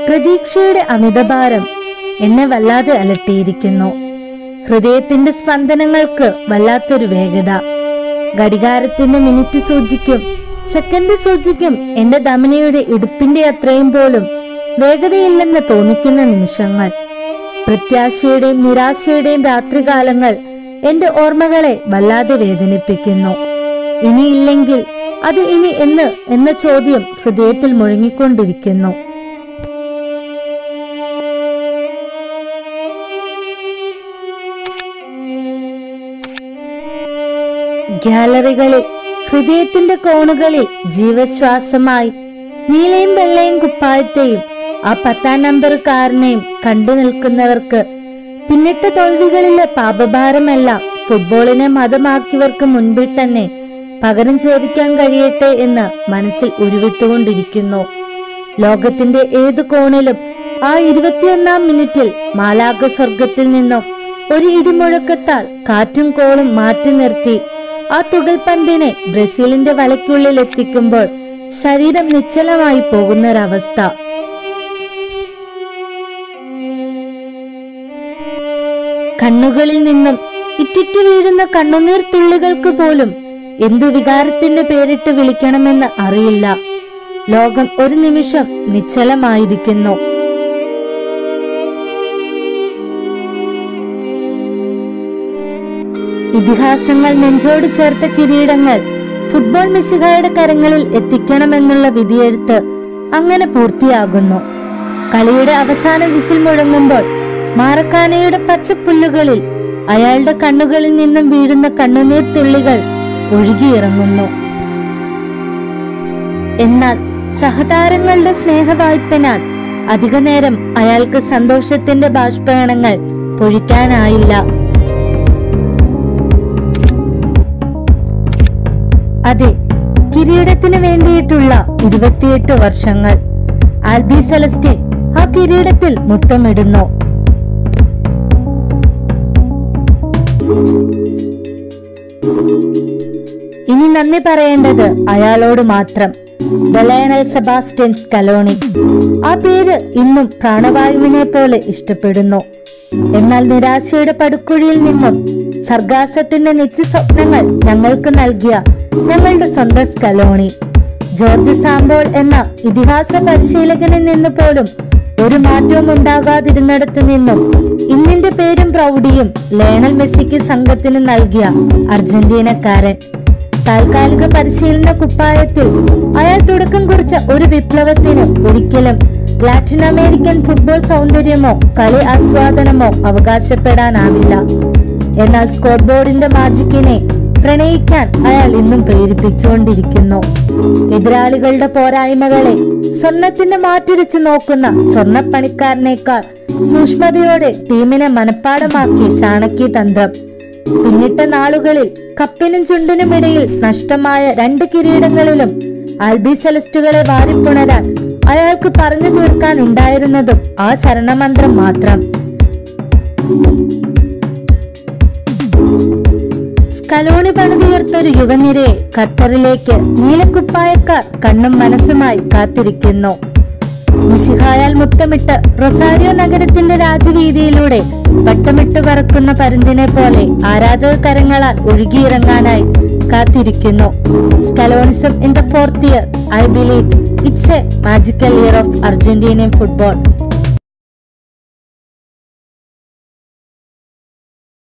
പ്രതീക്ഷയുടെ അമിതഭാരം എന്നെ വല്ലാതെ അലട്ടിയിരിക്കുന്നു ഹൃദയത്തിന്റെ സ്പന്ദനങ്ങൾക്ക് വല്ലാത്തൊരു വേഗത ഘടികാരത്തിന്റെ മിനിറ്റ് സൂചിക്കും സെക്കൻഡ് സൂചിക്കും എന്റെ ധമനിയുടെ ഇടുപ്പിന്റെ അത്രയും പോലും വേഗതയില്ലെന്ന് തോന്നിക്കുന്ന നിമിഷങ്ങൾ പ്രത്യാശയുടെയും നിരാശയുടെയും രാത്രികാലങ്ങൾ എന്റെ ഓർമ്മകളെ വല്ലാതെ വേദനിപ്പിക്കുന്നു ഇനിയില്ലെങ്കിൽ അത് ഇനി എന്ന് എന്ന ചോദ്യം ഹൃദയത്തിൽ മുഴങ്ങിക്കൊണ്ടിരിക്കുന്നു ഗ്യാലറികളിൽ ഹൃദയത്തിന്റെ കോണുകളിൽ ജീവശ്വാസമായി നീലയും വെള്ളയും കുപ്പായത്തെയും ആ പത്താം നമ്പറുകാരനെയും കണ്ടു നിൽക്കുന്നവർക്ക് പിന്നിട്ട തോൽവികളിലെ പാപഭാരമെല്ലാം ഫുട്ബോളിനെ മതമാക്കിയവർക്ക് മുൻപിൽ തന്നെ പകരം ചോദിക്കാൻ കഴിയട്ടെ എന്ന് മനസ്സിൽ ഉരുവിട്ടുകൊണ്ടിരിക്കുന്നു ലോകത്തിന്റെ ഏതു കോണിലും ആ ഇരുപത്തിയൊന്നാം മിനിറ്റിൽ മാലാക സ്വർഗത്തിൽ നിന്നും ഒരു ഇടിമുഴക്കത്താൽ കാറ്റും കോളും മാറ്റി നിർത്തി ആ തുകൽപന്തിനെ ബ്രസീലിന്റെ വലയ്ക്കുള്ളിൽ എത്തിക്കുമ്പോൾ ശരീരം നിശ്ചലമായി പോകുന്നൊരവസ്ഥ കണ്ണുകളിൽ നിന്നും ഇറ്റിറ്റു വീഴുന്ന കണ്ണുനീർ തുള്ളികൾക്ക് പോലും എന്തു വികാരത്തിന്റെ പേരിട്ട് വിളിക്കണമെന്ന് അറിയില്ല ലോകം ഒരു നിമിഷം നിശ്ചലമായിരിക്കുന്നു ഇതിഹാസങ്ങൾ നെഞ്ചോട് ചേർത്ത കിരീടങ്ങൾ ഫുട്ബോൾ മിശിഹായുടെ കരങ്ങളിൽ എത്തിക്കണമെന്നുള്ള വിധിയെഴുത്ത് അങ്ങനെ പൂർത്തിയാകുന്നു കളിയുടെ അവസാന വിസിൽ മുഴങ്ങുമ്പോൾ മാറക്കാനയുടെ പച്ചപ്പുല്ലുകളിൽ അയാളുടെ കണ്ണുകളിൽ നിന്നും വീഴുന്ന കണ്ണുനീർ തുള്ളികൾ ഒഴുകിയിറങ്ങുന്നു എന്നാൽ സഹതാരങ്ങളുടെ സ്നേഹവായ്പനാൽ അധികനേരം അയാൾക്ക് സന്തോഷത്തിന്റെ ബാഷ്പകണങ്ങൾ പൊഴിക്കാനായില്ല അതെ കിരീടത്തിന് വേണ്ടിയിട്ടുള്ള ഇരുപത്തിയെട്ട് വർഷങ്ങൾ ആൽബി സെലസ്റ്റിൻ ആ കിരീടത്തിൽ മുത്തമിടുന്നു ഇനി നന്ദി പറയേണ്ടത് അയാളോട് മാത്രം ഡലയണൽ സെബാസ്റ്റ്യൻ സ്കലോണി ആ പേര് ഇന്നും പ്രാണവായുവിനെ പോലെ ഇഷ്ടപ്പെടുന്നു എന്നാൽ നിരാശയുടെ പടുക്കുഴിയിൽ നിന്നും സർഗാസത്തിന്റെ നിത്യസ്വപ്നങ്ങൾ ഞങ്ങൾക്ക് നൽകിയ ഞങ്ങളുടെ സ്വന്തം സ്കലോണി ജോർജ് സാമ്പോൾ എന്ന ഇതിഹാസ പരിശീലകനിൽ നിന്ന് പോലും ഒരു മാറ്റവും ഉണ്ടാകാതിരുന്നിടത്തു നിന്നും ഇന്നിന്റെ പേരും പ്രൗഢിയും ലയണൽ മെസ്സിക്ക് സംഘത്തിന് നൽകിയ അർജന്റീനക്കാരൻ താൽക്കാലിക പരിശീലന കുപ്പായത്തിൽ അയാൾ തുടക്കം കുറിച്ച ഒരു വിപ്ലവത്തിന് ഒരിക്കലും ലാറ്റിൻ അമേരിക്കൻ ഫുട്ബോൾ സൗന്ദര്യമോ കളി ആസ്വാദനമോ അവകാശപ്പെടാനാവില്ല എന്നാൽ സ്കോട്ട് ബോർഡിന്റെ മാജിക്കിനെ പ്രണയിക്കാൻ അയാൾ ഇന്നും പ്രേരിപ്പിച്ചുകൊണ്ടിരിക്കുന്നു എതിരാളികളുടെ പോരായ്മകളെ സ്വർണത്തിന്റെ മാറ്റുരച്ചു നോക്കുന്ന സ്വർണപ്പണിക്കാരനേക്കാൾ സൂക്ഷ്മതയോടെ ടീമിനെ മനഃപ്പാടമാക്കി ചാണക്യ തന്ത്രം പിന്നിട്ട നാളുകളിൽ കപ്പിനും ചുണ്ടിനുമിടയിൽ നഷ്ടമായ രണ്ട് കിരീടങ്ങളിലും ആൽബി സെലസ്റ്റുകളെ വാരിപ്പുണരാൻ അയാൾക്ക് പറഞ്ഞു തീർക്കാൻ ഉണ്ടായിരുന്നതും ആ ശരണമന്ത്രം മാത്രം സ്കലോണി പണിതുയർത്തൊരു യുവനിരയെ ഖത്തറിലേക്ക് നീലക്കുപ്പായക്കാർ കണ്ണും മനസ്സുമായി കാത്തിരിക്കുന്നു മിശിഹായാൽ മുത്തമിട്ട് റൊസാരിയോ നഗരത്തിന്റെ രാജവീതിയിലൂടെ വട്ടമിട്ട് പറക്കുന്ന പരുന്തിനെ പോലെ ആരാധക കരങ്ങളാൽ ഒഴുകിയിറങ്ങാനായി കാത്തിരിക്കുന്നു Scalonism in the fourth year I believe it's a magical year of Argentinian football